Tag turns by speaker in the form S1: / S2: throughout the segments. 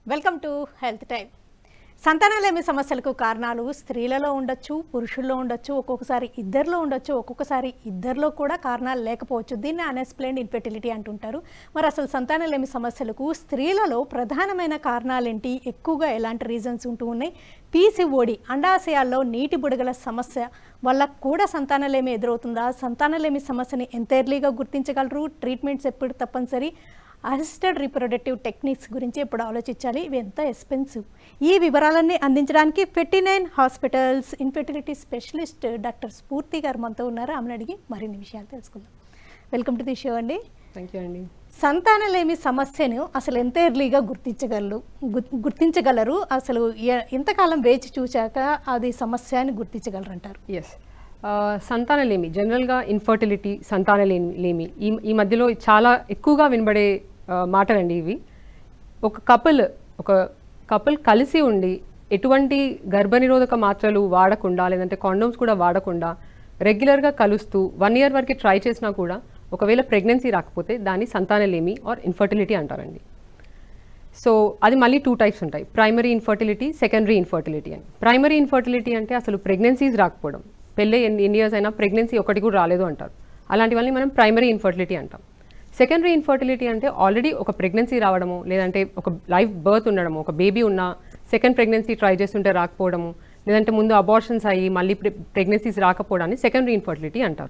S1: Welcome to health time సంతానలేమి సమస్యలకు కారణాలు స్త్రీలలో ఉండొచ్చు పురుషుల్లో ఉండొచ్చు ఒక్కొక్కసారి ఇద్దరిలో ఉండొచ్చు ఒక్కొక్కసారి ఇద్దరిలో కూడా కారణాలు లేకపోవచ్చు దీన్ని అన్ఎక్స్ప్లెయిన్డ్ ఇన్ఫెర్టిలిటీ అంటుంటారు మరి అసలు సంతానలేమి సమస్యలకు స్త్రీలలో ప్రధానమైన కారణాలేంటి ఎక్కువగా ఎలాంటి రీజన్స్ ఉంటూ ఉన్నాయి పీసీఓడి అండాశయాల్లో నీటి బుడగల సమస్య వల్ల కూడా సంతానలేమి ఎదురవుతుందా సంతానలేమి సమస్యని ఎంత ఎర్లీగా గుర్తించగలరు ట్రీట్మెంట్స్ ఎప్పుడు తప్పనిసరి అసిస్టెడ్ రీప్రొడక్టివ్ టెక్నిక్స్ గురించి ఇప్పుడు ఆలోచించాలి ఇవి ఎంత ఎక్స్పెన్సివ్ ఈ వివరాలన్నీ అందించడానికి fifty nine hospitals infertility specialist doctor Spoorthi గారు మనతో ఉన్నారు ఆమెను అడిగి మరిన్ని విషయాలు తెలుసుకుందాం వెల్కమ్ టు ది షో అండి
S2: థ్యాంక్ యూ అండి
S1: సంతానలేమి సమస్యను అసలు ఎంత ఎర్లీగా గుర్తించగలరు గు- గుర్తించగలరు అసలు ఎ- ఎంతకాలం వేచి చూశాక అది సమస్య అని గుర్తించగలరంటారు
S2: ఎస్ సంతానలేమి జనరల్గా ఇన్ఫర్టిలిటీ సంతానలేమి లేమి ఈ ఈ మధ్యలో చాలా ఎక్కువగా వినబడే ఆ, మాటలండి ఇవి ఒక కపుల్ ఒక కపుల్ కలిసి ఉండి ఎటువంటి గర్భనిరోధక మాత్రలు వాడకుండా లేదంటే కాండోమ్స్ కూడా వాడకుండా రెగ్యులర్గా కలుస్తూ వన్ ఇయర్ వరకు ట్రై చేసినా కూడా ఒకవేళ ప్రెగ్నెన్సీ రాకపోతే దాన్ని సంతానలేమి ఆర్ ఇన్ఫర్టిలిటీ అంటారండి సో అది మళ్ళీ టూ టైప్స్ ఉంటాయి ప్రైమరీ ఇన్ఫర్టిలిటీ సెకండరీ ఇన్ఫర్టిలిటీ అని ప్రైమరీ ఇన్ఫర్టిలిటీ అంటే అసలు ప్రెగ్నెన్సీస్ రాకపోవడం పెళ్ళి ఎన్ని ఎన్ని ఇయర్స్ అయినా ప్రెగ్నెన్సీ ఒకటి కూడా రాలేదు అంటారు అలాంటివన్నీ మనం ప్రైమరీ ఇన్ఫర్టిలిటీ అంటాం సెకండరీ ఇన్ఫర్టిలిటీ అంటే ఆల్రెడీ ఒక ప్రెగ్నెన్సీ రావడము లేదంటే ఒక లైఫ్ బర్త్ ఉండడము ఒక బేబీ ఉన్న సెకండ్ ప్రెగ్నెన్సీ ట్రై చేస్తుంటే రాకపోవడము లేదంటే ముందు అబార్షన్స్ అయ్యి మళ్ళీ ప్రెగ్నెన్సీస్ రాకపోవడాన్ని సెకండరీ ఇన్ఫర్టిలిటీ అంటారు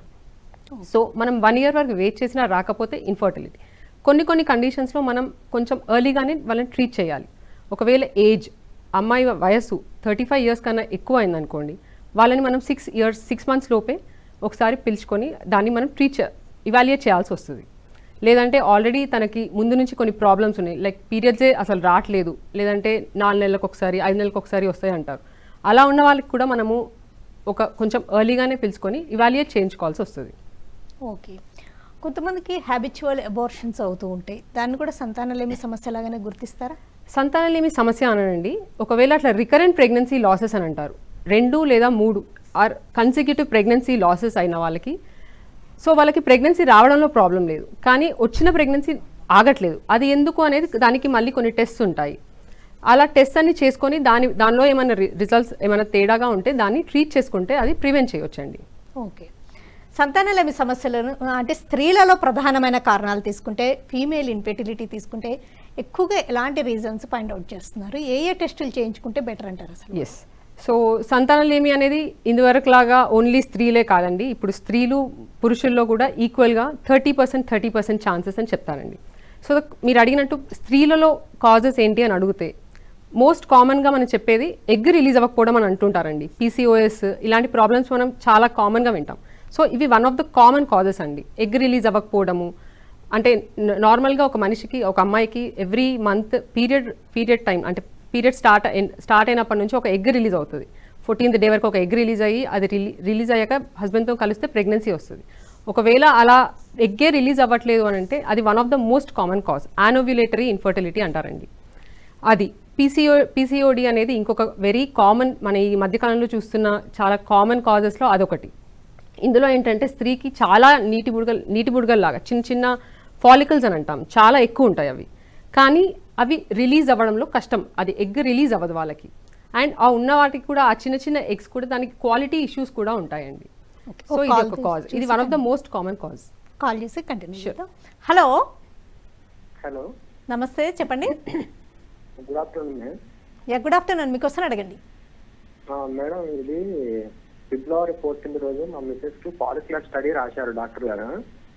S2: సో మనం వన్ ఇయర్ వరకు వెయిట్ చేసినా రాకపోతే ఇన్ఫర్టిలిటీ కొన్ని కొన్ని కండిషన్స్లో మనం కొంచెం ఎర్లీగానే వాళ్ళని ట్రీట్ చేయాలి ఒకవేళ ఏజ్ అమ్మాయి వయస్సు థర్టీ ఫైవ్ ఇయర్స్ కన్నా ఎక్కువ అయిందనుకోండి వాళ్ళని మనం సిక్స్ ఇయర్స్ సిక్స్ మంత్స్ లోపే ఒకసారి పిలుచుకొని దాన్ని మనం ట్రీట్ ఇవాల్యుయేట్ చేయాల్సి వస్తుంది లేదంటే ఆల్రెడీ తనకి ముందు నుంచి కొన్ని ప్రాబ్లమ్స్ ఉన్నాయి లైక్ పీరియడ్సే అసలు రావట్లేదు లేదంటే నాలుగు నెలలకు ఒకసారి ఐదు నెలలకు ఒకసారి వస్తాయి అంటారు అలా ఉన్న వాళ్ళకి కూడా మనము ఒక కొంచెం ఎర్లీగానే పిలుచుకొని ఇవాల్యుయేట్ చేయించుకోవాల్సి వస్తుంది
S1: ఓకే కొంతమందికి హ్యాబిచువల్ అబార్షన్స్ అవుతూ ఉంటాయి దాన్ని కూడా సంతానలేమి సమస్య లాగానే గుర్తిస్తారా
S2: సంతానలేమి సమస్య అననండి ఒకవేళ అట్లా రికరెంట్ ప్రెగ్నెన్సీ లాసెస్ అని అంటారు రెండు లేదా మూడు ఆర్ కన్సిక్యూటివ్ ప్రెగ్నెన్సీ లాసెస్ అయిన వాళ్ళకి సో వాళ్ళకి ప్రెగ్నెన్సీ రావడంలో ప్రాబ్లం లేదు కానీ వచ్చిన ప్రెగ్నెన్సీ ఆగట్లేదు అది ఎందుకు అనేది దానికి మళ్ళీ కొన్ని టెస్ట్స్ ఉంటాయి అలా టెస్ట్ అన్ని చేసుకొని దాని దానిలో ఏమైనా రిజల్ట్స్ ఏమైనా తేడాగా ఉంటే దాన్ని ట్రీట్ చేసుకుంటే అది ప్రివెంట్ చేయొచ్చండి
S1: ఓకే సంతానలేమి సమస్యలను అంటే స్త్రీలలో ప్రధానమైన కారణాలు తీసుకుంటే ఫీమేల్ ఇన్ఫెర్టిలిటీ తీసుకుంటే ఎక్కువగా ఎలాంటి రీజన్స్ ఫైండ్ అవుట్ చేస్తున్నారు ఏ ఏ టెస్టులు చేయించుకుంటే బెటర్ అంటారు అసలు
S2: ఎస్ సో సంతానలేమి అనేది ఇందువరకు లాగా ఓన్లీ స్త్రీలే కాదండి ఇప్పుడు స్త్రీలు పురుషుల్లో కూడా ఈక్వల్గా thirty percent thirty percent chances అని చెప్తానండి సో మీరు అడిగినట్టు స్త్రీలలో కాజెస్ ఏంటి అని అడిగితే మోస్ట్ కామన్గా మనం చెప్పేది ఎగ్ రిలీజ్ అవ్వకపోవడం అని అంటుంటారండి పీసీఓఎస్ ఇలాంటి ప్రాబ్లమ్స్ మనం చాలా కామన్గా వింటాం సో ఇవి one of the common causes అండి ఎగ్ రిలీజ్ అవ్వకపోవడము అంటే నార్మల్గా ఒక మనిషికి ఒక అమ్మాయికి every month period period time అంటే పీరియడ్ స్టార్ట్ స్టార్ట్ అయినప్పటి నుంచి ఒక ఎగ్ రిలీజ్ అవుతుంది ఫోర్టీన్త్ డే వరకు ఒక ఎగ్ రిలీజ్ అయ్యి అది రిలీజ్ అయ్యాక హస్బెండ్తో కలిస్తే ప్రెగ్నెన్సీ వస్తుంది ఒకవేళ అలా ఎగ్గే రిలీజ్ అవ్వట్లేదు అని అంటే అది one of the most common cause anovulatory infertility అంటారండి అది పీసీఓ పీసీఓడి అనేది ఇంకొక వెరీ కామన్ మన ఈ మధ్యకాలంలో చూస్తున్న చాలా కామన్ కాజెస్లో అదొకటి ఇందులో ఏంటంటే స్త్రీకి చాలా నీటి బుడగలు నీటి బుడగల్లాగా చిన్న చిన్న ఫాలికల్స్ అని అంటాం చాలా ఎక్కువ ఉంటాయి అవి కానీ అవి రిలీజ్ అవ్వడంలో కష్టం అది ఎగ్ రిలీజ్ అవ్వదు వాళ్ళకి అండ్ ఆ ఉన్న వాటికి కూడా ఆ చిన్న చిన్న ఎగ్స్ కూడా దానికి క్వాలిటీ ఇష్యూస్ కూడా ఉంటాయండి
S1: Okay.
S2: సో
S1: ఒక
S2: ఇది
S1: call
S2: ఒక
S1: తీసి
S2: కాజ్ ఇది one of the most common cause
S1: call చేసి కంటిన్యూ చేద్దాం హలో
S3: హలో
S1: నమస్తే చెప్పండి
S3: good afternoon ma'am
S1: yeah good afternoon మీకు వస్తాను అడగండి
S3: ఆ, మేడం ఇది ఫిబ్రవరి ఫోర్టీన్త్ రోజు మా మిసెస్ కి ఫాలిక్యులర్ స్టడీ రాశారు డాక్టర్ గారు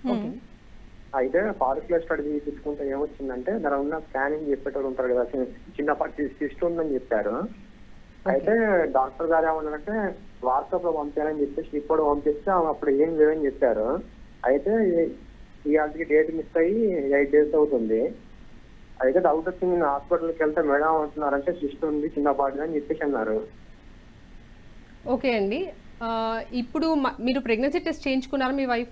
S3: అయితే ఫాలిక్యులర్ స్టడీ తీసుకుంటే ఏమొచ్చిందంటే దాని ఉన్న స్కానింగ్ చెప్పేటోళ్ళు ఉంటారు కదా చి- చిన్నపాటి సిస్ట్ ఉందని చెప్పారు అయితే డాక్టర్ గారు ఏమన్నారంటే వాట్సాప్ లో పంపారని చెప్పేసి ఇప్పుడు పంపిస్తే ఆమె అప్పుడు ఏం లేవని చెప్పారు అయితే ఈ- ఈ వాళ్ళకి డేట్ మిస్ అయ్యి ఎయిట్ డేస్ అవుతుంది అయితే డౌట్ వచ్చింది నేను హాస్పిటల్కి వెళ్తే మేడం అంటున్నారంటే సిస్ట్ ఉంది చిన్నపాటి అని చెప్పేసి అన్నారు
S2: ఓకే అండి ఆ, ఇప్పుడు మ- మీరు ప్రెగ్నెన్సీ టెస్ట్ చేయించుకున్నారా మీ వైఫ్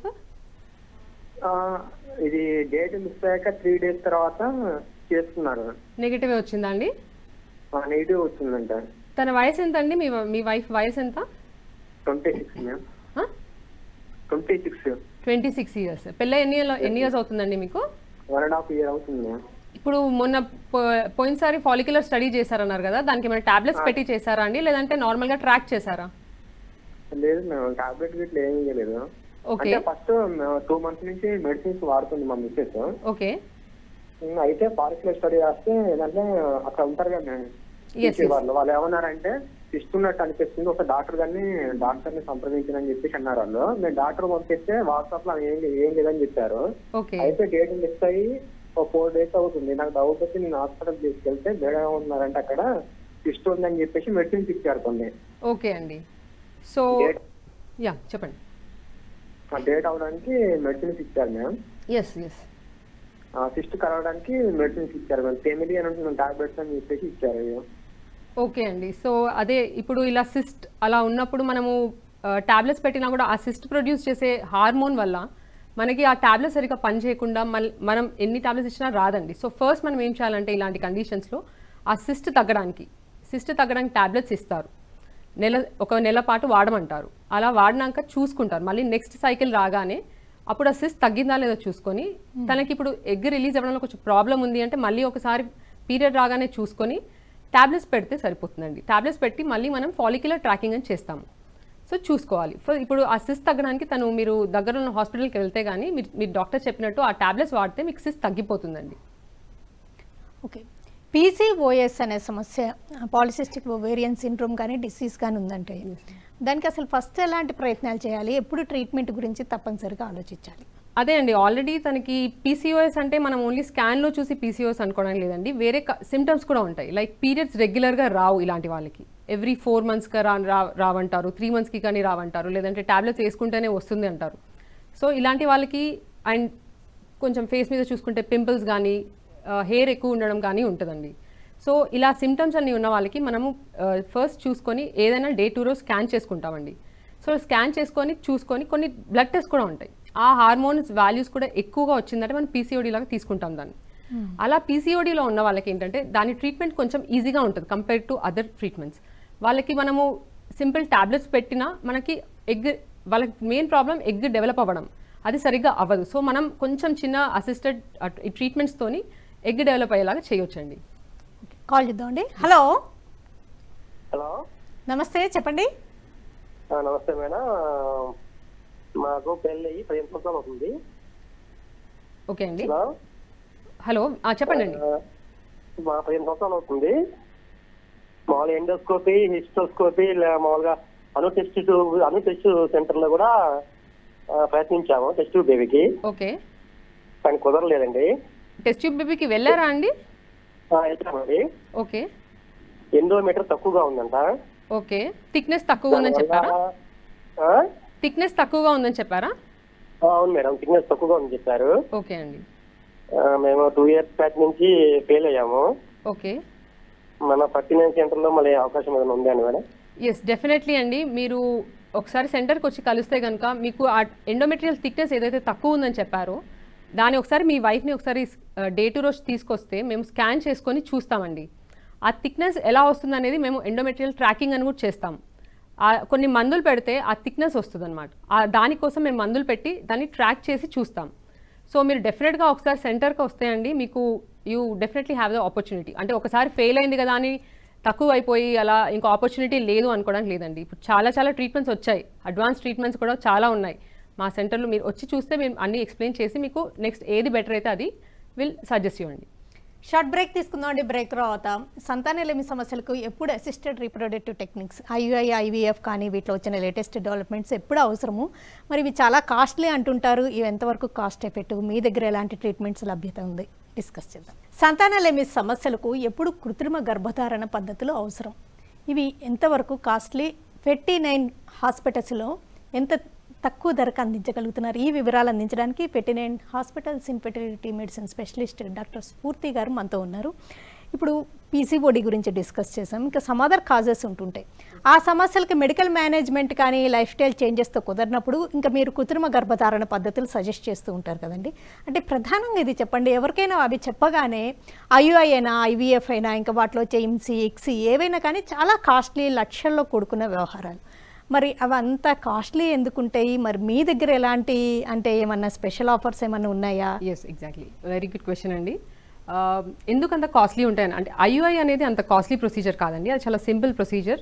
S3: ఆ, ఇది డేట్ మిస్ అయ్యాక త్రీ డేస్ తర్వాత చేసుకున్నారు
S2: నెగిటివ్ వచ్చిందా అండి
S3: నెగిటివ్ వచ్చిందంట
S2: తన వయసు ఎంత అండి మీ మీ వైఫ్ వయసు ఎంత
S3: twenty six ma'am twenty six
S2: twenty six years పెళ్ళ ఎన్ని year- ఎన్ని ఇయర్స్ అవుతుందండి మీకు
S3: వన్ అండ్ హాఫ్ ఇయర్ అవుతుంది మ్యామ్
S2: ఇప్పుడు మొన్న పో- పోయినసారి ఫాలిక్యులర్ స్టడీ చేశారన్నారు కదా దానికి ఏమైనా టాబ్లెట్స్ పెట్టి చేశారా అండి లేదంటే నార్మల్గా ట్రాక్ చేశారా
S3: లేదు మేము టాబ్లెట్ గిట్ల ఏమీ చేయలేదు
S2: ఓకే
S3: అంటే ఫస్ట్ టూ మంత్స్ నుంచి మెడిసిన్స్ వాడుతుంది మా మిస్సెస్
S2: ఓకే
S3: అయితే ఫారెస్ట్ లో స్టడీ రాస్తే ఏంటంటే అక్కడ ఉంటారు కదా మేడం
S2: Yes,
S3: teaching వాళ్ళు వాళ్ళు ఏమన్నారంటే ఇస్తున్నట్టు అనిపిస్తుంది ఒక డాక్టర్ గారిని డాక్టర్ ని సంప్రదించనని చెప్పేసి అన్నారు వాళ్ళు మేము డాక్టర్ పంపిస్తే వాట్సాప్ లో ఏం ఏం లేదని చెప్పారు
S2: ఓకే
S3: అయితే డేట్ మిస్ అయ్యి ఒక ఫోర్ డేస్ అవుతుంది నాకు డౌట్ వచ్చి నేను హాస్పిటల్ తీసుకెళ్తే మేడం ఏమన్నారంటే అక్కడ సిస్ట్ ఉందని చెప్పేసి మెడిసిన్స్ ఇచ్చారు కొన్ని
S2: ఓకే అండి సో
S3: డేట్
S2: యా చెప్పండి
S3: ఆ డేట్ అవడానికి మెడిసిన్స్ ఇచ్చారు మ్యామ్
S2: ఎస్ ఎస్
S3: సిస్ట్ కలవడానికి మెడిసిన్స్ ఇచ్చారు మ్యామ్ ఫెమిలీ అని ఉంటుంది టాబ్లెట్స్ అని చెప్పేసి ఇచ్చారు
S2: ఓకే అండి సో అదే ఇప్పుడు ఇలా సిస్ట్ అలా ఉన్నప్పుడు మనము టాబ్లెట్స్ పెట్టినా కూడా ఆ సిస్ట్ ప్రొడ్యూస్ చేసే హార్మోన్ వల్ల మనకి ఆ టాబ్లెట్ సరిగ్గా పని చేయకుండా మల్- మనం ఎన్ని టాబ్లెట్స్ ఇచ్చినా రాదండి సో ఫస్ట్ మనం ఏం చేయాలంటే ఇలాంటి కండిషన్స్లో ఆ సిస్ట్ తగ్గడానికి సిస్ట్ తగ్గడానికి టాబ్లెట్స్ ఇస్తారు నెల ఒక నెల పాటు వాడమంటారు అలా వాడినాక చూసుకుంటారు మళ్ళీ నెక్స్ట్ సైకిల్ రాగానే అప్పుడు ఆ సిస్ట్ తగ్గిందా లేదో చూసుకొని తనకి ఇప్పుడు ఎగ్ రిలీజ్ అవ్వడంలో కొంచెం ప్రాబ్లం ఉంది అంటే మళ్ళీ ఒకసారి పీరియడ్ రాగానే చూసుకొని టాబ్లెట్స్ పెడితే సరిపోతుందండి టాబ్లెట్స్ పెట్టి మళ్ళీ మనం ఫాలిక్యులర్ ట్రాకింగ్ అని చేస్తాము సో చూసుకోవాలి ఫ- ఇప్పుడు ఆ సిస్ తగ్గడానికి తను మీరు దగ్గర ఉన్న హాస్పిటల్కి వెళ్తే కానీ మీరు మీరు డాక్టర్ చెప్పినట్టు ఆ టాబ్లెట్స్ వాడితే మీకు సిస్ తగ్గిపోతుందండి
S1: ఓకే పీసీఓఎస్ అనే సమస్య పాలిసిస్టిక్ ఓవేరియన్ సిండ్రోమ్ కానీ డిసీజ్ కానీ ఉందంటే దానికి అసలు ఫస్ట్ ఎలాంటి ప్రయత్నాలు చేయాలి ఎప్పుడు ట్రీట్మెంట్ గురించి తప్పనిసరిగా ఆలోచించాలి
S2: అదే అండి ఆల్రెడీ తనకి పీసీఓఎస్ అంటే మనం ఓన్లీ స్కాన్లో చూసి పీసీఓఎస్ అనుకోవడం లేదండి వేరే సిమ్టమ్స్ కూడా ఉంటాయి లైక్ పీరియడ్స్ రెగ్యులర్గా రావు ఇలాంటి వాళ్ళకి ఎవ్రీ ఫోర్ మంత్స్కి రా రా- రావంటారు త్రీ మంత్స్కి కానీ రావంటారు లేదంటే టాబ్లెట్స్ వేసుకుంటేనే వస్తుంది అంటారు సో ఇలాంటి వాళ్ళకి అండ్ కొంచెం ఫేస్ మీద చూసుకుంటే పింపుల్స్ కానీ హెయిర్ ఎక్కువ ఉండడం కానీ ఉంటుందండి సో ఇలా సిమ్టమ్స్ అన్ని ఉన్న వాళ్ళకి మనము ఫస్ట్ చూసుకొని ఏదైనా డే టు రోజు స్కాన్ చేసుకుంటామండి సో స్కాన్ చేసుకొని చూసుకొని కొన్ని బ్లడ్ టెస్ట్ కూడా ఉంటాయి ఆ హార్మోన్స్ వాల్యూస్ కూడా ఎక్కువగా వచ్చిందంటే మనం పీసీఓడి లాగా తీసుకుంటాం దాన్ని అలా పీసీఓడిలో ఉన్న వాళ్ళకి ఏంటంటే దాని ట్రీట్మెంట్ కొంచెం ఈజీగా ఉంటుంది కంపేర్ టు అదర్ ట్రీట్మెంట్స్ వాళ్ళకి మనము సింపుల్ టాబ్లెట్స్ పెట్టినా మనకి ఎగ్ వాళ్ళకి మెయిన్ ప్రాబ్లం ఎగ్ డెవలప్ అవ్వడం అది సరిగ్గా అవ్వదు సో మనం కొంచెం చిన్న అసిస్టెడ్ ట్రీట్మెంట్స్తోని ఎగ్ డెవలప్ అయ్యేలాగా చేయొచ్చండి
S1: కాల్ చేద్దామండి హలో
S4: హలో
S1: నమస్తే చెప్పండి
S4: ఆ, నమస్తే మేడం మాకు పెళ్ళి అయ్యి పదిహేను సంవత్సరాలు అవుతుంది
S2: ఓకే అండి
S4: హలో
S2: హలో ఆ, చెప్పండి అండి
S4: ఆ, మా పదిహేను సంవత్సరాలు అవుతుంది మామూలుగా ఎండోస్కోపీ హిస్టోస్కోపీ ఇలా మామూలుగా అను టెస్ట్ ట్యూబ్- అను టెస్ట్ సెంటర్ లో కూడా ఆ, ప్రయత్నించాము టెస్ట్ ట్యూబ్ బేబీకి
S2: ఓకే
S4: కానీ కుదరలేదండి
S2: టెస్ట్ ట్యూబ్ బేబీకి వెళ్ళారా అండి
S4: ఆ, వెళ్తామండి
S2: ఓకే
S4: ఎండోమీటర్ తక్కువగా ఉందంట
S2: ఓకే థిక్నెస్ తక్కువగా ఉందని చెప్పారా
S4: ఆ?
S2: థిక్నెస్ తక్కువగా ఉందని చెప్పారా
S4: ఆ, అవును మేడం థిక్నెస్ తక్కువగా ఉందని చెప్పారు
S2: ఓకే అండి
S4: ఆ, మేము టూ ఇయర్స్ బ్యాక్ నుంచి ఫెయిల్ అయ్యాము
S2: ఓకే
S4: మన పట్టిన సెంటర్ లో మళ్ళీ అవకాశం ఏమైనా ఉందా అండి మేడం
S2: ఎస్ డెఫినెట్లీ అండి మీరు ఒకసారి సెంటర్కి వచ్చి కలిస్తే కనుక మీకు ఆ ఎండోమెటీరియల్ థిక్నెస్ ఏదైతే తక్కువ ఉందని చెప్పారో దాన్ని ఒకసారి మీ వైఫ్ని ఒకసారి డే టు రోజు తీసుకొస్తే మేము స్కాన్ చేసుకొని చూస్తామండి ఆ థిక్నెస్ ఎలా వస్తుంది అనేది మేము ఎండోమెటీరియల్ ట్రాకింగ్ అని కూడా చేస్తాం ఆ కొన్ని మందులు పెడితే ఆ థిక్నెస్ వస్తుంది అనమాట దానికోసం మేము మందులు పెట్టి దాన్ని ట్రాక్ చేసి చూస్తాం సో మీరు డెఫినెట్గా ఒకసారి సెంటర్కి వస్తే అండి మీకు you definitely have the opportunity అంటే ఒకసారి ఫెయిల్ అయింది కదా అని తక్కువ అయిపోయి అలా ఇంకో ఆపర్చునిటీ లేదు అనుకోవడానికి లేదండి ఇప్పుడు చాలా చాలా ట్రీట్మెంట్స్ వచ్చాయి అడ్వాన్స్ ట్రీట్మెంట్స్ కూడా చాలా ఉన్నాయి మా సెంటర్లో మీరు వచ్చి చూస్తే మేము అన్ని ఎక్స్ప్లెయిన్ చేసి మీకు నెక్స్ట్ ఏది బెటర్ అయితే అది విల్ సజెస్ట్ చేయండి
S1: షార్ట్ బ్రేక్ తీసుకుందాం అండి బ్రేక్ తర్వాత సంతానలేమి సమస్యలకు ఎప్పుడు assisted reproductive techniques IUI IVF కానీ వీటిలో వచ్చిన లేటెస్ట్ డెవలప్మెంట్స్ ఎప్పుడు అవసరము మరి ఇవి చాలా కాస్ట్లీ అంటుంటారు ఇవి ఎంతవరకు కాస్ట్ ఎఫెక్టివ్ మీ దగ్గర ఎలాంటి ట్రీట్మెంట్స్ లభ్యత ఉంది డిస్కస్ చేద్దాం సంతానలేమి సమస్యలకు ఎప్పుడు కృత్రిమ గర్భధారణ పద్ధతులు అవసరం ఇవి ఎంతవరకు కాస్ట్లీ ఫెర్టీ నైన్ హాస్పిటల్స్లో ఎంత తక్కువ ధరకు అందించగలుగుతున్నారు ఈ వివరాలు అందించడానికి పెట్టినైన్ hospitals infertility medicine specialist doctor Spoorthi గారు మనతో ఉన్నారు ఇప్పుడు పీసీఓడి గురించి డిస్కస్ చేసాం ఇంకా సమ్ అదర్ కాజెస్ ఉంటుంటాయి ఆ సమస్యలకి మెడికల్ మేనేజ్మెంట్ కానీ లైఫ్ స్టైల్ చేంజెస్తో కుదరినప్పుడు ఇంకా మీరు కృత్రిమ గర్భధారణ పద్ధతులు సజెస్ట్ చేస్తూ ఉంటారు కదండి అంటే ప్రధానంగా ఇది చెప్పండి ఎవరికైనా అవి చెప్పగానే ఐయుఐ అయినా ఐవీఎఫ్ అయినా ఇంకా వాటిలో వచ్చే ఇమ్సీ ఎక్సీ ఏవైనా కానీ చాలా కాస్ట్లీ లక్షల్లో కూడుకున్న వ్యవహారాలు మరి అవి అంత కాస్ట్లీ ఎందుకుంటాయి మరి మీ దగ్గర ఎలాంటి అంటే ఏమన్నా స్పెషల్ ఆఫర్స్ ఏమన్నా ఉన్నాయా
S2: yes exactly very good question అండి ఆ, ఎందుకు అంత కాస్ట్లీ ఉంటాయని అంటే ఐయుఐ అనేది అంత కాస్ట్లీ ప్రొసీజర్ కాదండి అది చాలా సింపుల్ ప్రొసీజర్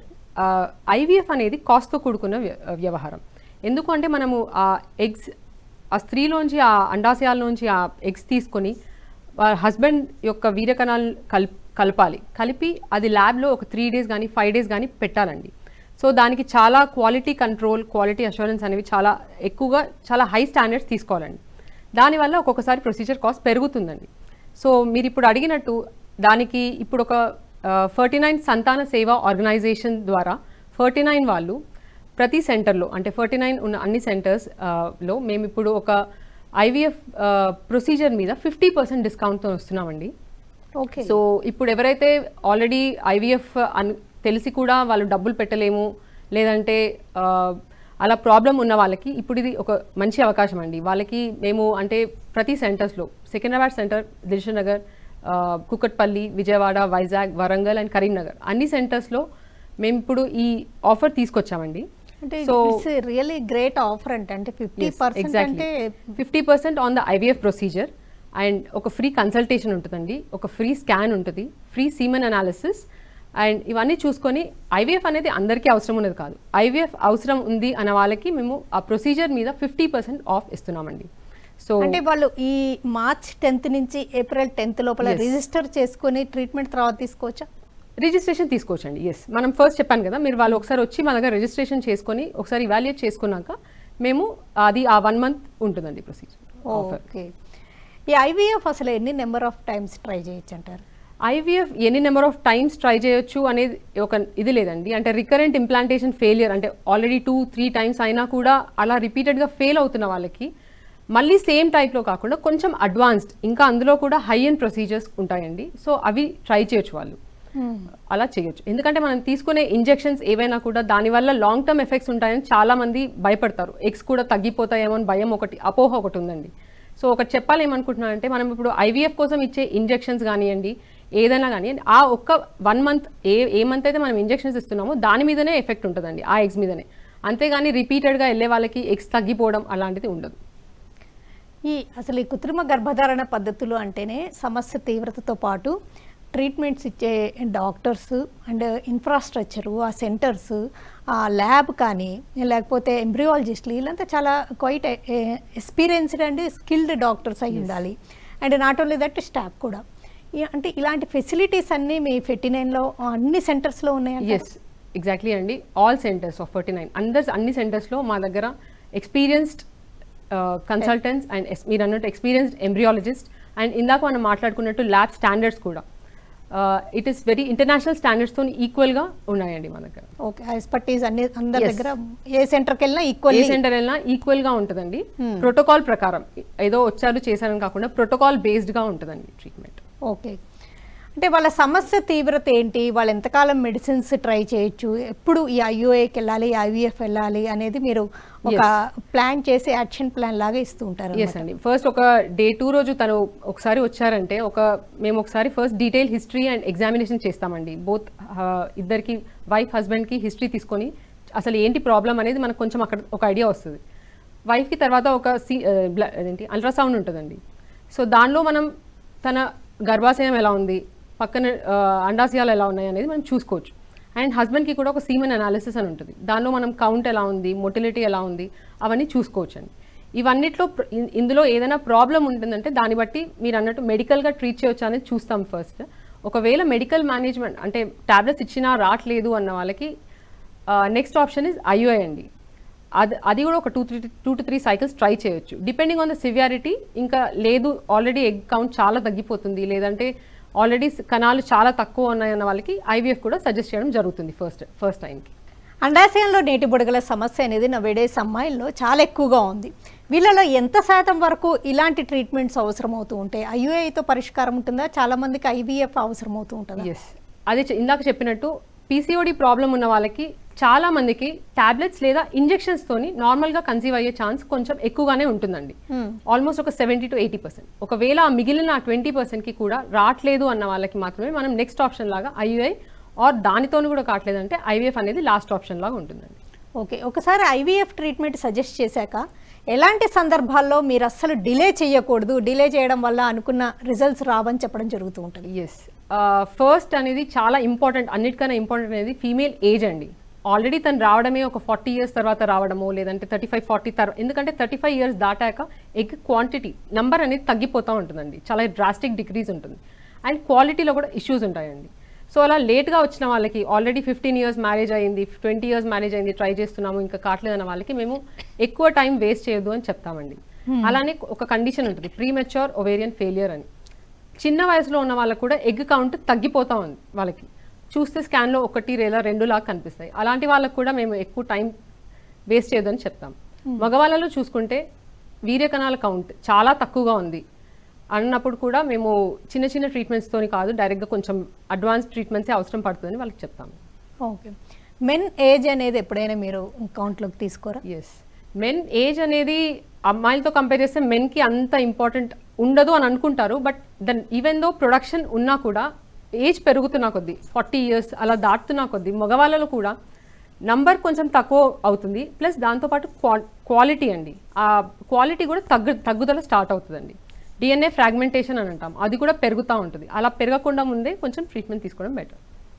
S2: ఐవీఎఫ్ అనేది కాస్ట్తో కూడుకున్న వ్య- వ్యవహారం ఎందుకు అంటే మనము ఆ ఎగ్స్ ఆ స్త్రీలోంచి ఆ అండాశయాల్లోంచి ఆ ఎగ్స్ తీసుకొని హస్బెండ్ యొక్క వీరకణాలు కల్ కలపాలి కలిపి అది ల్యాబ్లో ఒక త్రీ డేస్ కానీ ఫైవ్ డేస్ కానీ పెట్టాలండి సో దానికి చాలా క్వాలిటీ కంట్రోల్ క్వాలిటీ అష్యూరెన్స్ అనేవి చాలా ఎక్కువగా చాలా హై స్టాండర్డ్స్ తీసుకోవాలండి దానివల్ల ఒక్కొక్కసారి ప్రొసీజర్ కాస్ట్ పెరుగుతుందండి సో మీరు ఇప్పుడు అడిగినట్టు దానికి ఇప్పుడు ఒక ఫర్టీ నైన్ సంతాన సేవ ఆర్గనైజేషన్ ద్వారా ఫర్టీ నైన్ వాళ్ళు ప్రతి సెంటర్లో అంటే ఫర్టీ నైన్ ఉన్న అన్ని సెంటర్స్ లో మేము ఇప్పుడు ఒక ఐవీఎఫ్ ప్రొసీజర్ మీద ఫిఫ్టీ పర్సెంట్ డిస్కౌంట్తో వస్తున్నామండి
S1: ఓకే
S2: సో ఇప్పుడు ఎవరైతే ఆల్రెడీ ఐవీఎఫ్ అన్ తెలిసి కూడా వాళ్ళు డబ్బులు పెట్టలేము లేదంటే ఆ, అలా ప్రాబ్లం ఉన్న వాళ్ళకి ఇప్పుడు ఇది ఒక మంచి అవకాశం అండి వాళ్ళకి మేము అంటే ప్రతి సెంటర్స్లో సికింద్రాబాద్ సెంటర్ దిల్షుక్ నగర్ ఆ, కుకట్పల్లి విజయవాడ వైజాగ్ వరంగల్ అండ్ కరీంనగర్ అన్ని సెంటర్స్లో మేము ఇప్పుడు ఈ ఆఫర్ తీసుకొచ్చామండి
S1: అంటే
S2: so
S1: it's really great offer అంటే అంటే ఫిఫ్టీ పర్సెంట్ అంటే
S2: fifty percent on the IVF procedure and ఒక ఫ్రీ కన్సల్టేషన్ ఉంటుందండి ఒక ఫ్రీ స్కాన్ ఉంటుంది ఫ్రీ సీమన్ అనాలిసిస్ అండ్ ఇవన్నీ చూసుకొని ఐవీఎఫ్ అనేది అందరికీ అవసరం ఉన్నది కాదు ఐవీఎఫ్ అవసరం ఉంది అన్న వాళ్ళకి మేము ఆ ప్రొసీజర్ మీద ఫిఫ్టీ పర్సెంట్ ఆఫ్ ఇస్తున్నామండి సో
S1: అంటే వాళ్ళు ఈ మార్చ్ టెన్త్ నుంచి ఏప్రిల్ టెన్త్ లోపల
S2: Yes.
S1: రిజిస్టర్ చేసుకొని ట్రీట్మెంట్ తర్వాత తీసుకోవచ్చా
S2: రిజిస్ట్రేషన్ తీసుకోవచ్చండి ఎస్ మనం ఫస్ట్ చెప్పాను కదా మీరు వాళ్ళు ఒకసారి వచ్చి మా దగ్గర రిజిస్ట్రేషన్ చేసుకొని ఒకసారి ఇవాల్యుయేట్ చేసుకున్నాక మేము అది ఆ వన్ మంత్ ఉంటుందండి ప్రొసీజర్ ఆఫర్
S1: ఓకే ఈ ఐవీఎఫ్ అసలు ఎన్ని నెంబర్ ఆఫ్ టైమ్స్ ట్రై చేయొచ్చు అంటారు
S2: ఐవీఎఫ్ ఎన్ని నెంబర్ ఆఫ్ టైమ్స్ ట్రై చేయొచ్చు అనేది ఒక ఇది లేదండి అంటే రికరెంట్ ఇంప్లాంటేషన్ ఫెయిలియర్ అంటే ఆల్రెడీ టూ త్రీ టైమ్స్ అయినా కూడా అలా రిపీటెడ్గా ఫెయిల్ అవుతున్న వాళ్ళకి మళ్ళీ సేమ్ టైప్లో కాకుండా కొంచెం అడ్వాన్స్డ్ ఇంకా అందులో కూడా హై అండ్ ప్రొసీజర్స్ ఉంటాయండి సో అవి ట్రై చేయొచ్చు వాళ్ళు అలా చేయొచ్చు ఎందుకంటే మనం తీసుకునే ఇంజెక్షన్స్ ఏవైనా కూడా దానివల్ల లాంగ్ టర్మ్ ఎఫెక్ట్స్ ఉంటాయని చాలా మంది భయపడతారు ఎగ్స్ కూడా తగ్గిపోతాయేమో అని భయం ఒకటి అపోహ ఒకటి ఉందండి సో ఒకటి చెప్పాలి ఏమనుకుంటున్నానంటే మనం ఇప్పుడు ఐవీఎఫ్ కోసం ఇచ్చే ఇంజెక్షన్స్ కానివ్వండి ఏదైనా కానివ్వండి ఆ ఒక్క వన్ మంత్ ఏ ఏ మంత్ అయితే మనం ఇంజెక్షన్స్ ఇస్తున్నామో దాని మీదనే ఎఫెక్ట్ ఉంటుందండి ఆ ఎగ్స్ మీదనే అంతేగాని రిపీటెడ్గా వెళ్ళే వాళ్ళకి ఎగ్స్ తగ్గిపోవడం అలాంటిది ఉండదు
S1: ఈ అసలు ఈ కృత్రిమ గర్భధారణ పద్ధతులు అంటేనే సమస్య తీవ్రతతో పాటు ట్రీట్మెంట్స్ ఇచ్చే డాక్టర్స్ అండ్ ఇన్ఫ్రాస్ట్రక్చరు ఆ సెంటర్స్ ఆ ల్యాబ్ కానీ లేకపోతే ఎంబ్రియాలజిస్టులు వీళ్ళంతా చాలా quite experienced and skilled doctors అయి ఉండాలి and not only that staff కూడా ఈ- అంటే ఇలాంటి ఫెసిలిటీస్ అన్నీ మీ ఫిఫ్టీ నైన్లో అన్ని సెంటర్స్లో ఉన్నాయి
S2: ఎస్ ఎగ్జాక్ట్లీ అండి all centers of forty nine అందర్స్ అన్ని సెంటర్స్లో మా దగ్గర ఎక్స్పీరియన్స్డ్ కన్సల్టెంట్స్ అండ్ మీరు అన్నట్టు ఎక్స్పీరియన్స్డ్ ఎంబ్రియాలజిస్ట్ అండ్ ఇందాక మనం మాట్లాడుకున్నట్టు ల్యాబ్ స్టాండర్డ్స్ కూడా ఇట్ ఈస్ వెరీ ఇంటర్నేషనల్ స్టాండర్డ్స్తో ఈక్వల్గా ఉన్నాయండి మా దగ్గర
S1: ఓకే ఎక్స్పర్టీస్ అన్ని అందరి
S2: Yes.
S1: దగ్గర ఏ సెంటర్కి వెళ్ళినా
S2: ఏ
S1: ఈక్వల్లీ
S2: సెంటర్ వెళ్ళినా ఈక్వల్ గా ఉంటుందండి ప్రోటోకాల్ ప్రకారం ఏదో వచ్చారు చేశారని కాకుండా ప్రోటోకాల్ బేస్డ్ గా ఉంటుందండి ట్రీట్మెంట్
S1: ఓకే అంటే వాళ్ళ సమస్య తీవ్రత ఏంటి వాళ్ళు ఎంతకాలం మెడిసిన్స్ ట్రై చేయొచ్చు ఎప్పుడు ఈ ఐయుఏకి వెళ్ళాలి ఐవీఎఫ్ వెళ్ళాలి అనేది మీరు ఒక ప్లాన్ చేసి యాక్షన్ ప్లాన్ లాగా ఇస్తూ ఉంటారు
S2: ఎస్ అండి ఫస్ట్ ఒక డే టూ రోజు తను ఒకసారి వచ్చారంటే ఒక మేము ఒకసారి first detail history and examination చేస్తామండి బోత్ ఇద్దరికి వైఫ్ హస్బెండ్కి హిస్టరీ తీసుకొని అసలు ఏంటి ప్రాబ్లం అనేది మనకు కొంచెం అక్కడ ఒక ఐడియా వస్తుంది వైఫ్కి తర్వాత ఒక సి బ్ల- అదేంటి అల్ట్రాసౌండ్ ఉంటుందండి సో దానిలో మనం తన గర్భాశయం ఎలా ఉంది పక్కన ఆ, అండాశయాలు ఎలా ఉన్నాయి అనేది మనం చూసుకోవచ్చు అండ్ హస్బెండ్కి కూడా ఒక సీమన్ అనాలిసిస్ అని ఉంటుంది దానిలో మనం కౌంట్ ఎలా ఉంది మొటిలిటీ ఎలా ఉంది అవన్నీ చూసుకోవచ్చు అండి ఇవన్నిట్లో ప్ర- ఇన్- ఇందులో ఏదైనా ప్రాబ్లం ఉంటుందంటే దాన్ని బట్టి మీరు అన్నట్టు మెడికల్గా ట్రీట్ చేయొచ్చు అనేది చూస్తాం ఫస్ట్ ఒకవేళ మెడికల్ మేనేజ్మెంట్ అంటే టాబ్లెట్స్ ఇచ్చినా రావట్లేదు అన్న వాళ్ళకి నెక్స్ట్ ఆప్షన్ ఇస్ ఐయుఐ అండి అది అది కూడా ఒక two three two to three cycles try చేయొచ్చు డిపెండింగ్ ఆన్ ద సివియారిటీ ఇంకా లేదు ఆల్రెడీ ఎగ్ కౌంట్ చాలా తగ్గిపోతుంది లేదంటే ఆల్రెడీ కణాలు చాలా తక్కువ ఉన్నాయన్న వాళ్ళకి ఐవీఎఫ్ కూడా సజెస్ట్ చేయడం జరుగుతుంది ఫస్ట్ ఫస్ట్ టైంకి
S1: అండాశయంలో నీటి బుడగల సమస్య అనేది నవేడేస్ అమ్మాయిల్లో చాలా ఎక్కువగా ఉంది వీళ్ళలో ఎంత శాతం వరకు ఇలాంటి ట్రీట్మెంట్స్ అవసరం అవుతూ ఉంటాయి ఐయుఐతో పరిష్కారం ఉంటుందా చాలా మందికి ఐవీఎఫ్ అవసరం అవుతూ ఉంటుందా
S2: ఎస్ అదే చె- ఇందాక చెప్పినట్టు పీసీఓడి ప్రాబ్లం ఉన్న వాళ్ళకి చాలా మందికి టాబ్లెట్స్ లేదా ఇంజెక్షన్స్ తోని నార్మల్ గా కన్సీవ్ అయ్యే ఛాన్స్ కొంచెం ఎక్కువగానే ఉంటుందండి ఆల్మోస్ట్ ఒక సెవెంటీ టు ఎయిటీ పర్సెంట్ ఒకవేళ ఆ మిగిలిన ట్వంటీ కి కూడా రావట్లేదు అన్న వాళ్ళకి మాత్రమే మనం నెక్స్ట్ ఆప్షన్ లాగా ఐయుఐ ఆర్ దానితోని కూడా కావట్లేదంటే ఐవీఎఫ్ అనేది లాస్ట్ ఆప్షన్ లాగా ఉంటుందండి
S1: ఓకే ఒకసారి ఐవీఎఫ్ ట్రీట్మెంట్ సజెస్ట్ చేశాక ఎలాంటి సందర్భాల్లో మీరు అస్సలు డిలే చేయకూడదు డిలే చేయడం వల్ల అనుకున్న రిజల్ట్స్ రావని చెప్పడం జరుగుతూ ఉంటుంది
S2: ఎస్ ఫస్ట్ అనేది చాలా ఇంపార్టెంట్ అన్నిటికన్నా ఇంపార్టెంట్ అనేది ఫీమేల్ ఏజ్ అండి ఆల్రెడీ తను రావడమే ఒక ఫార్టీ ఇయర్స్ తర్వాత రావడము లేదంటే థర్టీ ఫైవ్ ఫార్టీ తర్వాత ఎందుకంటే థర్టీ ఫైవ్ ఇయర్స్ దాటాక ఎగ్ క్వాంటిటీ నంబర్ అనేది తగ్గిపోతూ ఉంటుందండి చాలా డ్రాస్టిక్ డిక్రీజ్ ఉంటుంది అండ్ క్వాలిటీలో కూడా ఇష్యూస్ ఉంటాయండి సో అలా లేట్గా వచ్చిన వాళ్ళకి ఆల్రెడీ ఫిఫ్టీన్ ఇయర్స్ మ్యారేజ్ అయింది ట్వంటీ ఇయర్స్ మ్యారేజ్ అయింది ట్రై చేస్తున్నాము ఇంకా కావట్లేదన్న వాళ్ళకి మేము ఎక్కువ టైం వేస్ట్ చేయొద్దు అని చెప్తామండి అలానే ఒక కండిషన్ ఉంటుంది ప్రీ మెచ్యూర్ ఒవేరియన్ ఫెయిలియర్ అని చిన్న వయసులో ఉన్న వాళ్ళకు కూడా ఎగ్ కౌంట్ తగ్గిపోతా ఉంది వాళ్ళకి చూస్తే స్కాన్లో ఒకటి లేదా రెండు లాగా కనిపిస్తాయి అలాంటి వాళ్ళకు కూడా మేము ఎక్కువ టైం వేస్ట్ చేయొద్దని చెప్తాం మగవాళ్ళలో చూసుకుంటే వీర్యకణాల కౌంట్ చాలా తక్కువగా ఉంది అన్నప్పుడు కూడా మేము చిన్న చిన్న ట్రీట్మెంట్స్తోని కాదు డైరెక్ట్గా కొంచెం అడ్వాన్స్ ట్రీట్మెంట్సే అవసరం పడుతుందని వాళ్ళకి చెప్తాము
S1: ఓకే మెన్ ఏజ్ అనేది ఎప్పుడైనా మీరు కౌంట్లోకి తీసుకోరా
S2: ఎస్ మెన్ ఏజ్ అనేది అమ్మాయిలతో కంపేర్ చేస్తే మెన్కి అంత ఇంపార్టెంట్ ఉండదు అని అనుకుంటారు but then even though production ఉన్నా కూడా ఏజ్ పెరుగుతున్న కొద్దీ ఫార్టీ ఇయర్స్ అలా దాటుతున్న కొద్దీ మగవాళ్ళలో కూడా నంబర్ కొంచెం తక్కువ అవుతుంది ప్లస్ దాంతోపాటు క్వా క్వాలిటీ అండి ఆ క్వాలిటీ కూడా తగ్గు తగ్గుదల స్టార్ట్ అవుతుందండి డిఎన్ఏ ఫ్రాగ్మెంటేషన్ అని అంటాం అది కూడా పెరుగుతూ ఉంటుంది అలా పెరగకుండా ముందే కొంచెం ట్రీట్మెంట్ తీసుకోవడం బెటర్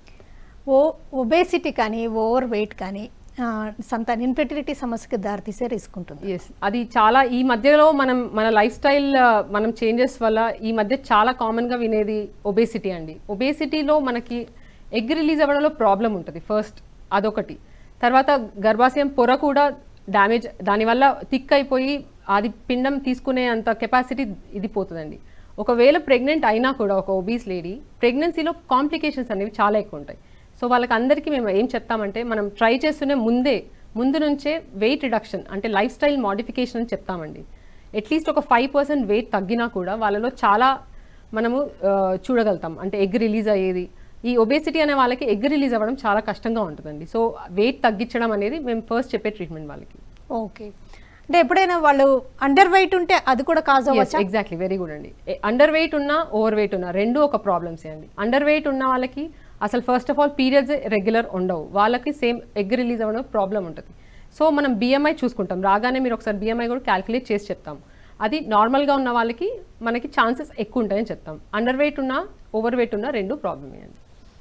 S1: ఓ ఒబేసిటీ కానీ ఓవర్ వెయిట్ కానీ ఆ, సంతాన ఇన్ఫెర్టిలిటీ సమస్యకి దారితీసే రిస్క్ ఉంటుంది
S2: ఎస్ అది చాలా ఈ మధ్యలో మనం మన లైఫ్ స్టైల్ మనం చేంజెస్ వల్ల ఈ మధ్య చాలా కామన్గా వినేది ఒబేసిటీ అండి ఒబేసిటీలో మనకి ఎగ్ రిలీజ్ అవ్వడంలో ప్రాబ్లం ఉంటుంది ఫస్ట్ అదొకటి తర్వాత గర్భాశయం పొర కూడా డ్యామేజ్ దానివల్ల థిక్ అయిపోయి అది పిండం తీసుకునే అంత కెపాసిటీ ఇది పోతుందండి ఒకవేళ ప్రెగ్నెంట్ అయినా కూడా ఒక ఒబీస్ లేడీ ప్రెగ్నెన్సీలో కాంప్లికేషన్స్ అనేవి చాలా ఎక్కువ ఉంటాయి సో వాళ్ళకి అందరికీ మేము ఏం చెప్తామంటే మనం ట్రై చేస్తూనే ముందే ముందు నుంచే వెయిట్ రిడక్షన్ అంటే లైఫ్ స్టైల్ మోడిఫికేషన్ అని చెప్తామండి అట్లీస్ట్ ఒక ఫైవ్ పర్సెంట్ వెయిట్ తగ్గినా కూడా వాళ్ళలో చాలా మనము ఆ, చూడగలుగుతాం అంటే ఎగ్ రిలీజ్ అయ్యేది ఈ ఒబేసిటీ అనే వాళ్ళకి ఎగ్ రిలీజ్ అవ్వడం చాలా కష్టంగా ఉంటుందండి సో వెయిట్ తగ్గించడం అనేది మేము ఫస్ట్ చెప్పే ట్రీట్మెంట్ వాళ్ళకి
S1: ఓకే అంటే ఎప్పుడైనా వాళ్ళు అండర్ వెయిట్ ఉంటే అది కూడా కాజ్ అవ్వచ్చా
S2: ఎగ్జాక్ట్లీ వెరీ గుడ్ అండి అండర్ వెయిట్ ఉన్నా ఓవర్ వెయిట్ ఉన్నా రెండు ఒక ప్రాబ్లమ్సే అండి అండర్ వెయిట్ ఉన్న వాళ్ళకి అసలు first of all periods regular ఉండవు వాళ్ళకి సేమ్ ఎగ్ రిలీజ్ అవ్వడం ప్రాబ్లం ఉంటుంది సో మనం బిఎంఐ చూసుకుంటాం రాగానే మీరు ఒకసారి బిఎంఐ కూడా క్యాలిక్యులేట్ చేసి చెప్తాం అది నార్మల్గా ఉన్న వాళ్ళకి మనకి ఛాన్సెస్ ఎక్కువ ఉంటాయని చెప్తాం అండర్ వెయిట్ ఉన్నా ఓవర్ వెయిట్ ఉన్నా రెండు ప్రాబ్లమే అండి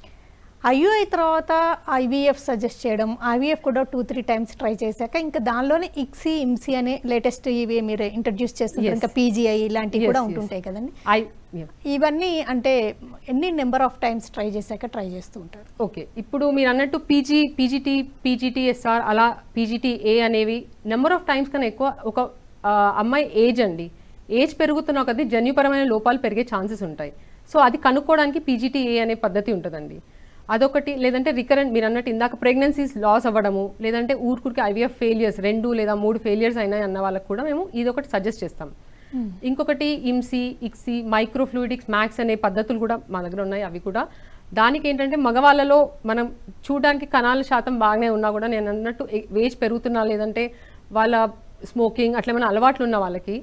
S1: ఐయుఐ తర్వాత ఐవీఎఫ్ సజెస్ట్ చేయడం ఐవీఎఫ్ కూడా టూ త్రీ టైమ్స్ ట్రై చేశాక ఇంకా దానిలోనే ఇక్సీ ఇమ్సీ అనే లేటెస్ట్ ఇవి మీరు ఇంట్రడ్యూస్ చేస్తున్నారు
S2: Yes.
S1: ఇంకా పీజీఐ ఇలాంటివి
S2: Yes,
S1: కూడా
S2: yes.
S1: ఉంటుంటాయి కదండి
S2: ఐ yeah.
S1: ఇవన్నీ అంటే ఎన్ని నెంబర్ ఆఫ్ టైమ్స్ ట్రై చేశాక ట్రై చేస్తూ ఉంటారు
S2: ఓకే ఇప్పుడు మీరు అన్నట్టు పీజీ పీజీటీ పీజీటీఎస్ఆర్ అలా పీజీటీఏ అనేవి నెంబర్ ఆఫ్ టైమ్స్ కన్నా ఎక్కువ ఒక ఆ, అమ్మాయి ఏజ్ అండి ఏజ్ పెరుగుతున్న కొద్దీ జన్యుపరమైన లోపాలు పెరిగే ఛాన్సెస్ ఉంటాయి సో అది కనుక్కోవడానికి పీజీటీఏ అనే పద్ధతి ఉంటుందండి అదొకటి లేదంటే రికరెంట్ మీరు అన్నట్టు ఇందాక ప్రెగ్నెన్సీస్ లాస్ అవ్వడము లేదంటే ఊరుకురికి ఐవీఎఫ్ ఫెయిలియర్స్ రెండు లేదా మూడు ఫెయిలియర్స్ అయినాయి అన్న వాళ్ళకి కూడా మేము ఇది ఒకటి సజెస్ట్ చేస్తాం ఇంకొకటి ఇమ్సీ ఇక్సీ మైక్రోఫ్లూయిడిక్స్ మ్యాక్స్ అనే పద్ధతులు కూడా మా దగ్గర ఉన్నాయి అవి కూడా దానికి ఏంటంటే మగవాళ్ళలో మనం చూడడానికి కణాల శాతం బాగానే ఉన్నా కూడా నేను అన్నట్టు వేజ్ పెరుగుతున్నా లేదంటే వాళ్ళ స్మోకింగ్ అట్లా ఏమైనా అలవాట్లు ఉన్న వాళ్ళకి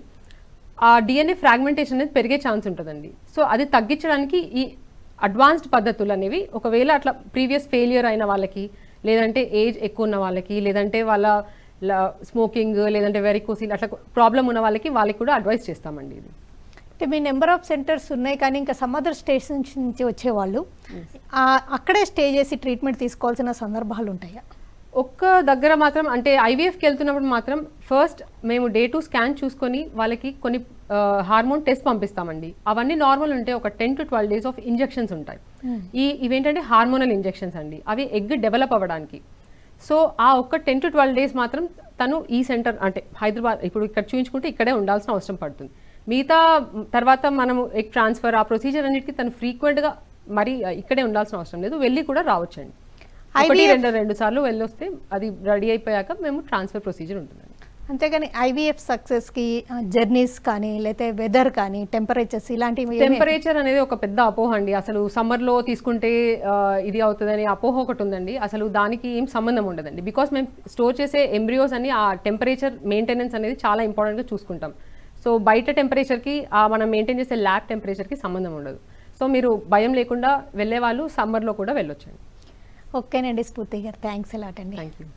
S2: ఆ డిఎన్ఏ ఫ్రాగ్మెంటేషన్ అనేది పెరిగే ఛాన్స్ ఉంటుందండి సో అది తగ్గించడానికి ఈ అడ్వాన్స్డ్ పద్ధతులు అనేవి ఒకవేళ అట్లా ప్రీవియస్ ఫెయిలియర్ అయిన వాళ్ళకి లేదంటే ఏజ్ ఎక్కువ ఉన్న వాళ్ళకి లేదంటే వాళ్ళ స్మోకింగ్ లేదంటే వెరికోసిల్ అట్లా ప్రాబ్లం ఉన్న వాళ్ళకి వాళ్ళకి కూడా అడ్వైస్ చేస్తామండి ఇది
S1: అంటే మీ నెంబర్ ఆఫ్ సెంటర్స్ ఉన్నాయి కానీ ఇంకా సమ్ అదర్ స్టేషన్స్ నుంచి వచ్చేవాళ్ళు ఆ, అక్కడే స్టే చేసి ట్రీట్మెంట్ తీసుకోవాల్సిన సందర్భాలు ఉంటాయా
S2: ఒక్క దగ్గర మాత్రం అంటే ఐవీఎఫ్కి వెళ్తున్నప్పుడు మాత్రం ఫస్ట్ మేము డే టు స్కాన్ చూసుకొని వాళ్ళకి కొన్ని హార్మోన్ టెస్ట్ పంపిస్తామండి అవన్నీ నార్మల్ ఉంటే ఒక ten to twelve days of injections ఉంటాయి ఈ ఇవేంటంటే హార్మోనల్ ఇంజెక్షన్స్ అండి అవి ఎగ్ డెవలప్ అవ్వడానికి సో ఆ ఒక్క టెన్ టు ట్వెల్వ్ డేస్ మాత్రం తను ఈ సెంటర్ అంటే హైదరాబాద్ ఇప్పుడు ఇక్కడ చూపించుకుంటే ఇక్కడే ఉండాల్సిన అవసరం పడుతుంది మిగతా తర్వాత మనము ఎగ్ ట్రాన్స్ఫర్ ఆ ప్రొసీజర్ అన్నిటికీ తను ఫ్రీక్వెంట్గా మరి ఇక్కడే ఉండాల్సిన అవసరం లేదు వెళ్ళి కూడా రావచ్చండి ఒకటి
S1: IVF
S2: రెండు రెండు సార్లు వెళ్ళొస్తే అది రెడీ అయిపోయాక మేము ట్రాన్స్ఫర్ ప్రొసీజర్ ఉంటుందండి
S1: అంతేగాని ఐవీఎఫ్ సక్సెస్కి జర్నీస్ కానీ లేకపోతే వెదర్ కానీ టెంపరేచర్స్ ఇలాంటివి ఏమీ-
S2: టెంపరేచర్ అనేది ఒక పెద్ద అపోహ అండి అసలు సమ్మర్లో తీసుకుంటే ఆ, ఇది అవుతుందని అపోహ ఒకటి ఉందండి అసలు దానికి ఏం సంబంధం ఉండదండి బికాస్ మేము స్టోర్ చేసే ఎంబ్రియోస్ అని ఆ టెంపరేచర్ మెయింటెనెన్స్ అనేది చాలా ఇంపార్టెంట్గా చూసుకుంటాం సో బయట టెంపరేచర్కి ఆ మనం మెయింటైన్ చేసే ల్యాబ్ టెంపరేచర్కి సంబంధం ఉండదు సో మీరు భయం లేకుండా వెళ్ళే వాళ్ళు సమ్మర్లో కూడా వెళ్ళొచ్చండి
S1: ఓకేనండి స్ఫూర్తి గారు థ్యాంక్స్ ఎలాట్ అండి
S2: thank you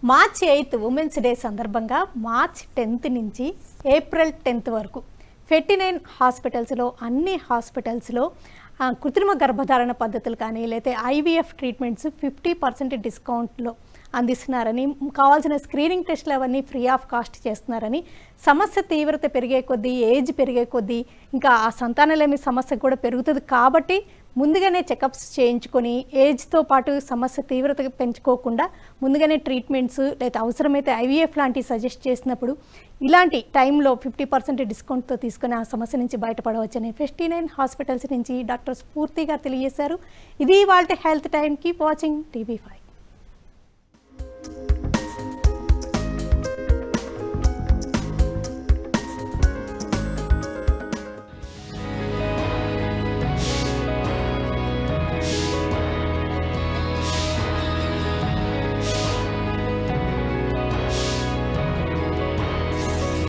S1: March eighth women's day సందర్భంగా మార్చ్ టెన్త్ నుంచి ఏప్రిల్ టెన్త్ వరకు ఫెర్టీ నైన్ హాస్పిటల్స్లో అన్ని హాస్పిటల్స్లో ఆ, కృత్రిమ గర్భధారణ పద్ధతులు కానీ లేకపోతే ఐవీఎఫ్ ట్రీట్మెంట్స్ ఫిఫ్టీ పర్సెంట్ డిస్కౌంట్లో అందిస్తున్నారని కావాల్సిన స్క్రీనింగ్ టెస్టులు అవన్నీ ఫ్రీ ఆఫ్ కాస్ట్ చేస్తున్నారని సమస్య తీవ్రత పెరిగే కొద్దీ ఏజ్ పెరిగే కొద్దీ ఇంకా ఆ సంతానలేమి సమస్య కూడా పెరుగుతుంది కాబట్టి ముందుగానే చెకప్స్ చేయించుకొని ఏజ్తో పాటు సమస్య తీవ్రత పెంచుకోకుండా ముందుగానే ట్రీట్మెంట్స్ లేదా అవసరమైతే ఐవీఎఫ్ లాంటివి సజెస్ట్ చేసినప్పుడు ఇలాంటి టైంలో ఫిఫ్టీ పర్సెంట్ డిస్కౌంట్తో తీసుకొని ఆ సమస్య నుంచి బయటపడవచ్చని ఫిఫ్టీ నైన్ హాస్పిటల్స్ నుంచి డాక్టర్ స్ఫూర్తి గారు తెలియజేశారు ఇది వాళ్ళ health time keep watching TV five